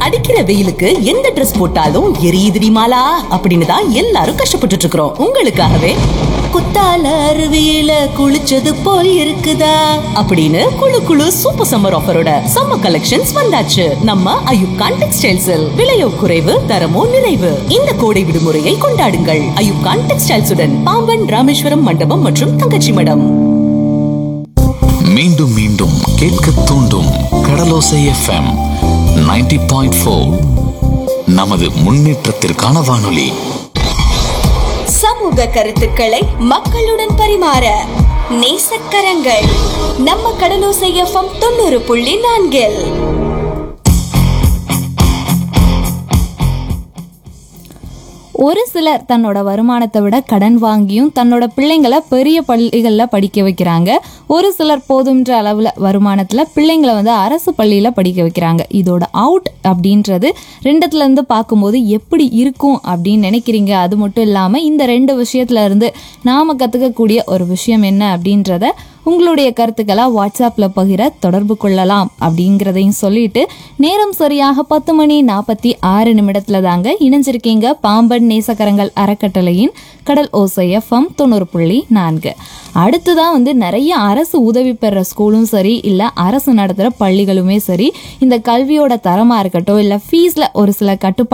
அடிக்கிற வெயிலுக்கு எந்த Dress போட்டாலும் எரியுதுடி மாலா அப்படின்னு தான் எல்லாரும் கஷ்டப்பட்டுட்டு இருக்கிறோம் உங்களுக்காகவே குத்தால அருவியில குளிச்சது போல் இருக்குதா அப்படின்னு குளு குளு சூப்பர் சம்மர் ஆஃபரோட சம்மர் கலெக்ஷன்ஸ் வந்தாச்சு நம்ம அயூப் கான் டெக்ஸ்டைல்ஸில் விலையோ குறைவு தரமோ நிறைவு இந்த கோடை விடுமுறையை கொண்டாடுங்கள் அயூப் கான் டெக்ஸ்டைல்ஸுடன் பாம்பன் ராமேஸ்வரம் மண்டபம் மற்றும் தங்கச்சி மடம் மீண்டும் மீண்டும் கேட்க தூண்டும் கடலோசை எஃப்எம் 90.4 பாயிண்ட் நமது முன்னேற்றத்திற்கான வானொலி சமூக கருத்துக்களை மக்களுடன் பரிமாற நேசக்கரங்கள் நம்ம கடலோசை எஃப்எம் தொண்ணூறு புள்ளி நான்கில் ஒரு சிலர் தன்னோட வருமானத்தை விட கடன் வாங்கியும் தன்னோட பிள்ளைங்களை பெரிய பள்ளிகளில் படிக்க வைக்கிறாங்க ஒரு சிலர் போதுன்ற அளவில் வருமானத்தில் பிள்ளைங்களை வந்து அரசு பள்ளியில் படிக்க வைக்கிறாங்க இதோட அவுட் அப்படின்றது ரெண்டுத்துலேருந்து பார்க்கும்போது எப்படி இருக்கும் அப்படின்னு நினைக்கிறீங்க அது மட்டும் இல்லாமல் இந்த ரெண்டு விஷயத்துல இருந்து நாம் கற்றுக்கக்கூடிய ஒரு விஷயம் என்ன அப்படின்றத உங்களுடைய கருத்துக்களை வாட்ஸ்அப்பில் பகிர தொடர்பு கொள்ளலாம் அப்படிங்கிறதையும் சொல்லிட்டு நேரம் சரியாக பத்து மணி நாற்பத்தி ஆறு நிமிடத்துல தாங்க இணைஞ்சிருக்கீங்க பாம்பன் நேசக்கரங்கள் அறக்கட்டளையின் கடல் ஓசை எஃப்எம் தொண்ணூறு புள்ளி நான்கு அடுத்துதான் வந்து நிறைய அரசு உதவி பெற ஸ்கூலும் சரி இல்லை அரசு நடத்துகிற பள்ளிகளுமே சரி இந்த கல்வியோட தரமாக இருக்கட்டும் இல்லை ஃபீஸில் ஒரு சில கட்டுப்பாடு